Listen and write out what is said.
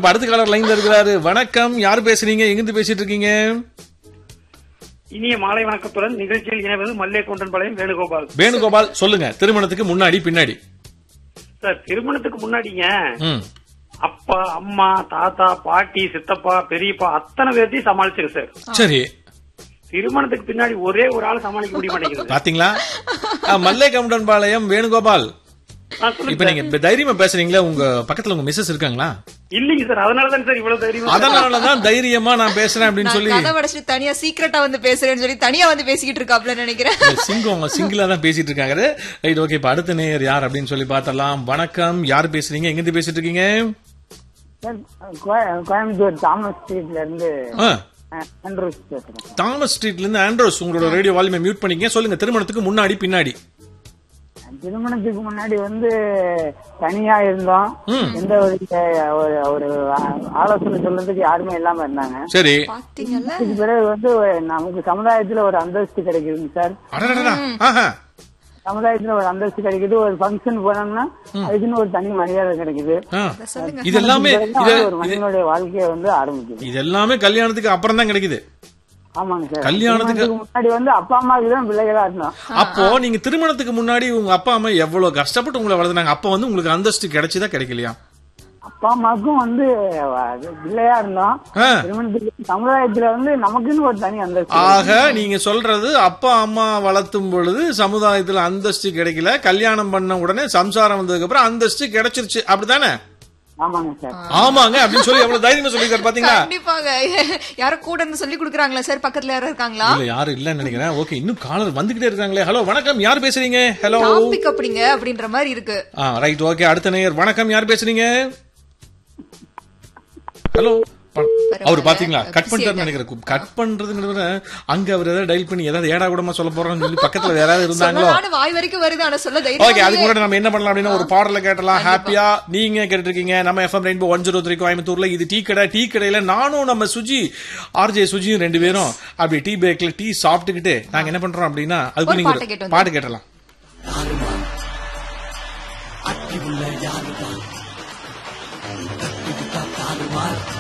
இப்ப அடுத்த காலர் லைன்ல இருக்கிறாரு வணக்கம் யாரு பேசுறீங்க எங்கிருந்து பேசிட்டு இருக்கீங்க இனிய மாலை வணக்கத்துடன் நிகழ்ச்சியில் இணைவது மல்லே பாளையம் வேணுகோபால் வேணுகோபால் சொல்லுங்க திருமணத்துக்கு முன்னாடி பின்னாடி சார் திருமணத்துக்கு முன்னாடிங்க ம் அப்பா அம்மா தாத்தா பாட்டி சித்தப்பா பெரியப்பா அத்தனை பேர்த்தையும் சமாளிச்சிருக்கு சார் சரி திருமணத்துக்கு பின்னாடி ஒரே ஒரு ஆள் சமாளிக்க முடிய மாட்டேங்குது பாத்தீங்களா ஆ, மல்லை கவுண்டன் பாளையம் வேணுகோபால் ஆ, சொல்லுங்க இப்ப நீங்க இப்ப தைரியமா பேசுறீங்களா உங்க பக்கத்துல உங்க மிஸ்ஸஸ் இருக்காங்களா இல்லைங்க சார் அதனாலதான் சார் இவ்வளவு தைரியம் அதனாலதான் தைரியமா நான் பேசுறேன் அப்படின்னு நான் சொல்லி கதை உடைச்சிட்டு தனியா சீக்கிரட்டா வந்து பேசுறேன்னு சொல்லி தனியா வந்து பேசிக்கிட்டு இருக்காப்ல நினைக்கிறேன் இல்ல, சிங்கம் அவங்க சிங்கிளா தான் பேசிட்டு இருக்காங்க ரைட் ஓகே இப்ப அடுத்த நேயர் யார் அப்படின்னு சொல்லி பார்த்தலாம் வணக்கம் யார் பேசுறீங்க எங்க இருந்து பேசிட்டு இருக்கீங்க சார், கோய- கோயம்புத்தூர் தாமஸ் ஸ்ட்ரீட்ல இருந்து ஆ, அஹ், ஆண்ட்ரூஸ் பேசுறேன் தாமஸ் ஸ்ட்ரீட்ல இருந்து ஆண்ட்ரோஸ் உங்களோட ரேடியோ வால்யூமை மியூட் பண்ணிக்க சொல்லுங்க திருமணத்துக்கு முன்னாடி பின்னாடி திருமணத்துக்கு முன்னாடி வந்து தனியா இருந்தோம் எந்த ஒரு ஒரு- ஒரு ஆலோசனை சொல்றதுக்கு யாருமே இல்லாம இருந்தாங்க சரி பாத்தீங்கல்ல அதுக்கு பிறகு வந்து ஒரு- நமக்கு சமுதாயத்துல ஒரு அந்தஸ்து கிடைக்குதுங்க சார் அடடடடா. ஆஹா. சமுதாயத்துல ஒரு அந்தஸ்து கிடைக்குது ஒரு ஃபங்க்ஷன் போனோம்னா அதுக்குன்னு ஒரு தனி மரியாதை கிடைக்குது ஆ. அத சொல்லுங்க இது எல்லாமே பிறகுதான் இது- ஒரு மனிதனுடைய வாழ்க்கையை வந்து ஆரம்பிக்குது இது எல்லாமே கல்யாணத்துக்கு அப்புறம் தான் கிடைக்குது ஆமாங்க சார் கல்யாணத்துக்கு- திருமணத்துக்கு முன்னாடி வந்து அப்பா அம்மாவுக்கு தான் பிள்ளைகளா இருந்தோம் அப்போ நீங்க திருமணத்துக்கு முன்னாடி உங்க அப்பா அம்மா எவ்வளவு கஷ்டப்பட்டு உங்களை வளர்த்துனாங்க அப்ப வந்து உங்களுக்கு அந்தஸ்து கிடைச்சுதா கிடைக்கலையா அப்பா அம்மாவுக்கும் வந்து அது பிள்ளையா இருந்தோம் ஆ. திருமணத்துக்கு சமுதாயத்துல வந்து நமக்குன்னு ஒரு தனி அந்தஸ்து ஆக நீங்க சொல்றது அப்பா அம்மா வளர்த்தும் பொழுது சமுதாயத்துல அந்தஸ்து கிடைக்கல கல்யாணம் பண்ண உடனே சம்சாரம் வந்ததுக்கு அப்புறம் அந்தஸ்து கிடைச்சிருச்சு அப்படிதானே ஆமாங்க சார் ஆமாங்க அப்படின்னு சொல்லி எவ்வளவு தைரியமா சொல்லிருக்காரு பாத்தீங்களா கண்டிப்பாங்க யாரோ கூட இருந்து சொல்லி கொடுக்குறாங்களா சார் பக்கத்துல யாரும் இருக்காங்களா இல்ல யாரும் இல்லன்னு நினைக்கிறேன் ஓகே இன்னும் காலர் வந்துகிட்டே இருக்காங்களே ஹலோ வணக்கம் யார் பேசுறீங்க ஹலோ டாபிக் அப்படிங்க அப்படின்ற மாதிரி இருக்கு ஆ ரைட் ஓகே அடுத்த நேயர் வணக்கம் யார் பேசுறீங்க ஹலோ அவர் பாத்தீங்களா கட் பண்ணிட்டாரு நினைக்கிறேன் கட் பண்றதுங்கிறத விட அங்க அவர் ஏதாவது டைல் பண்ணி ஏதாவது ஏடா கூடமா சொல்ல போறோம்னு சொல்லி பக்கத்துல வேற யாராவது இருந்தாங்களோ சொல்லலாம்னு வாய் வரைக்கும் வருது ஆனா சொல்ல ஓகே தைரியம் அதுக்கு முன்னாடி நம்ம என்ன பண்ணலாம் அப்படின்னா ஒரு பாடல கேட்டலாம் ஹாப்பியா நீங்க கேட்டு இருக்கீங்க நம்ம FM rainbow one zero three கோயம்புத்தூர்ல இது டீ கடை டீ கடையில நானும் நம்ம சுஜி ஆர்ஜே சுஜியும் ரெண்டு பேரும் அப்படி டீ பிரேக்ல டீ சாப்பிட்டுக்கிட்டு நாங்க என்ன பண்றோம் அப்படின்னா அதுக்கு ஒரு நீங்க பாட்டை கேட்டு ஒரு பாட்டு கேட்டலாம் அட்டி உள்ள யாருதான் கட்டிக்கிட்டா தாறுமாறு